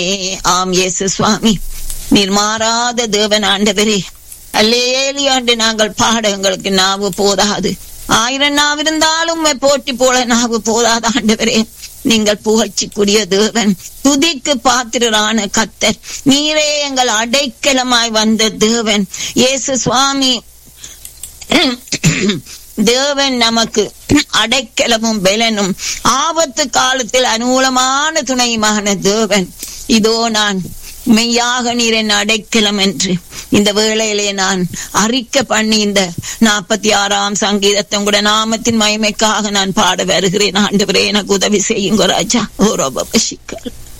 ஆம் இயேசு சுவாமி நீர் மாறாத தேவன் ஆண்டவரே அல்லேலி ஆண்டு நாங்கள் பாட எங்களுக்கு நாவு போதாது ஆயிரம் நாவிருந்தாலும் உம்மை போட்டி போல நாவு போதாது ஆண்டவரே நீங்கள் புகழ்ச்சிக்குரிய தேவன் துதிக்கு பாத்திரரான கத்தர் நீரே எங்கள் அடைக்கலமாய் வந்த தேவன் இயேசு சுவாமி தேவன் நமக்கு அடைக்கலமும் பலனும் ஆபத்து காலத்தில் அனுகூலமான துணையுமான தேவன் இதோ நான் மெய்யாக நீர் என் அடைக்கலம் என்று இந்த வேளையிலே நான் அறிக்க பண்ணி இந்த நாற்பத்தி ஆறாம் சங்கீதத்தை கூட நாமத்தின் மகிமைக்காக நான் பாட வருகிறேன் ஆண்டவரே எனக்கு உதவி செய்யுங்க ராஜா ஓ ரொம்ப பசிக்கல்